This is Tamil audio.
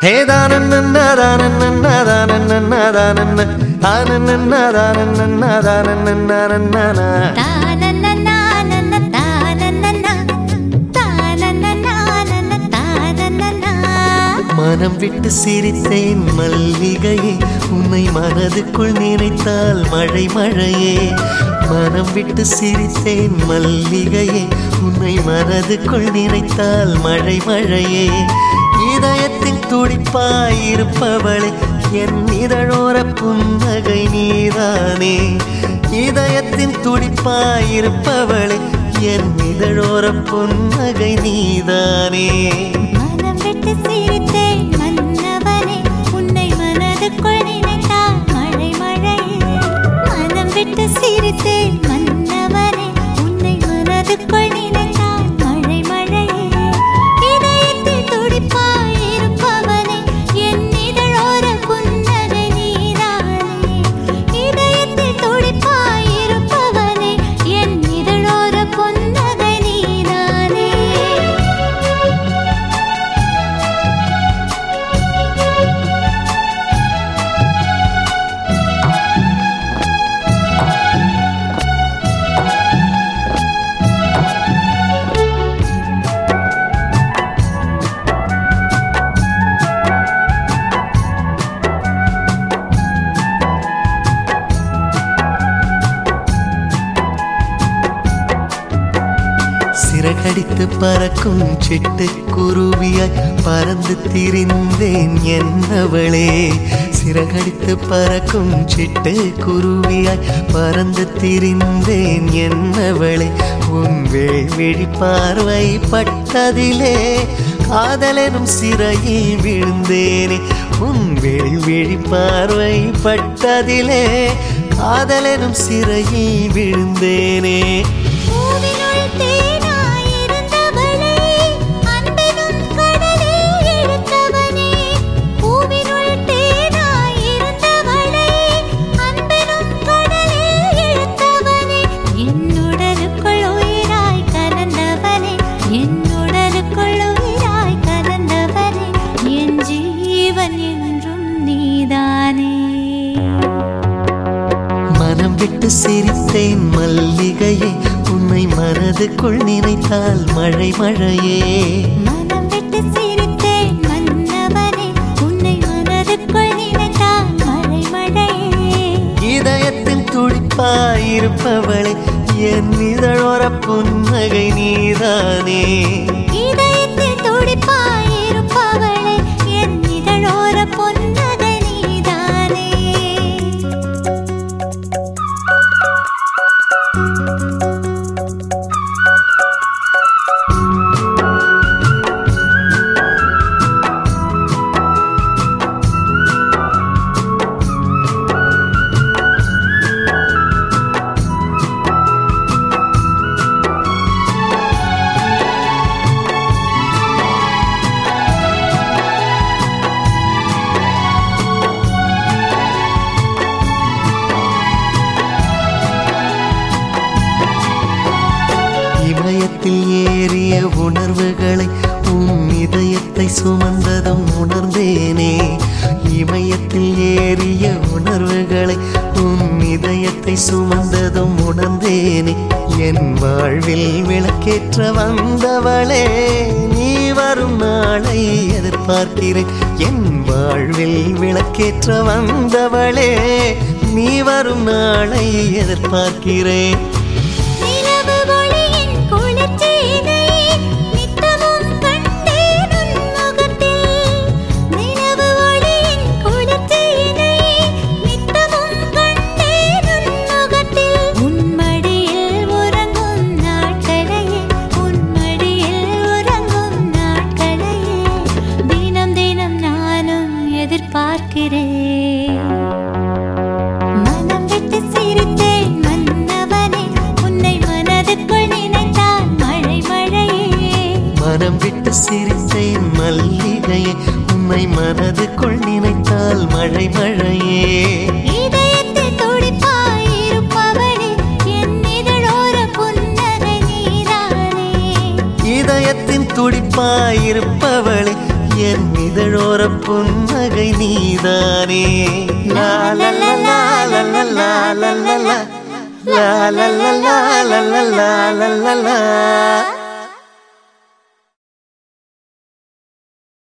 ஹே தானன்ன தானன்ன தானன்ன தானன்ன தானன்ன தானன்ன தானன்ன தானனனானன தானனனா தானனனானன தானனனா மனம் விட்டு சிரித்தேன் மல்லிகையே உன்னை மனதுக்குள் நினைத்தால் மழை மழையே மனம் விட்டு சிரித்தேன் மல்லிகையே உன்னை மனதுக்குள் நினைத்தால் மழை மழையே இதயத்தின் துடிப்பாயிருப்பவளே என் இதழோர புன்னகை நீதானே இதயத்தின் துடிப்பாயிருப்பவளே என் இதழோர புன்னகை நீதானே மனம் விட்டு சிரித்தேன் மன்னவனே உன்னை மனதுக்குள் நினைத்தால் மழை மழையே மனம் விட்டு சிரித்தேன் மன்னவனே உன்னை மனதுக்குள் நினைத்தால் மழை மழையே இதயத்தில் துடிப்பாய் இருப்பவனே என் இதழோர புன்னகை நீதானே இதயத்தில் துடிப்பாய் இருப்பவனே என் இதழோர புன்னகை நீதானே சிறகடித்து பறக்கும் சிட்டு குருவியாய் பறந்து திரிந்தேன் என்னவளே சிறகடித்து பறக்கும் சிட்டு குருவியாய் பறந்து திரிந்தேன் என்னவளே உன் விழி பார்வை பட்டதிலே காதலெனும் சிறையில் விழுந்தேனே உன் விழி விழி பார்வை பட்டதிலே காதலெனும் சிறையில் விழுந்தேனே பூவினுள் தேனாயிருந்தவளே அன்பினும் கடலில் இழுத்தவனே பூவினுள் தேனாயிருந்தவளே அன்பினும் கடலில் இழுத்தவனே என்னுடலுக்குள் உயிராய் கலந்தவனே என்னுடலுக்குள் உயிராய் கலந்தவனே என் ஜீவன் என்றும் நீதானே மனம் விட்டு சிரித்தேன் மல்லிகையே உன்னை மனதுக்குள் நினைத்தால் மழை மழையே மனம் விட்டு சிரித்தேன் மன்னவனே உன்னை மனதுக்குள் நினைத்தால் மழை மழையே இதயத்தின் துடிப்பாயிருப்பவளே என் இதழோர புன்னகை நீதானே இதயத்தில் துடிப்பாயிருப்பவளே என் இதழோர பொன்னகை நீதானே இமயத்தில் ஏறிய உணர்வுகளை உன் இதயத்தை சுமந்ததும் உணர்ந்தேனே இமயத்தில் ஏறிய உணர்வுகளை உன் இதயத்தை சுமந்ததும் உணர்ந்தேனே என் வாழ்வில் விளக்கேற்ற வந்தவளே நீ வரும் நாளை எதிர்பார்க்கிறேன் என் வாழ்வில் விளக்கேற்ற வந்தவளே நீ வரும் நாளை எதிர்பார்க்கிறேன் நிலவு ஒளியின் குளிர்ச்சியினை நித்தமும் கண்டேன் உன் முகத்தில் நிலவு ஒளியின் குளிர்ச்சியினை நித்தமும் கண்டேன் உன் முகத்தில் உன் மடியில் உறங்கும் நாட்களையே உன் மடியில் உறங்கும் நாட்களையே தினம் தினம் நானும் எதிர்பார்க்கிறேன் மனம் விட்டு சிரித்தேன் மன்னவனே உன்னை மனதுக்குள் நினைத்தால் மழை மழையே மனம் விட்டு சிரித்தேன் மல்லிகையே உன்னை மனதுக்குள் நினைத்தால் மழை மழையே இதயத்தில் துடிப்பாயிருப்பவனே என் இதழோர புன்னகை நீதானே இதயத்தின் துடிப்பாயிருப்பவளே என் இதழோர புன்னகை நீதானே லா லா லா லா லா லா லா லா லா லா லா லா லா லா லா லா லா லா லா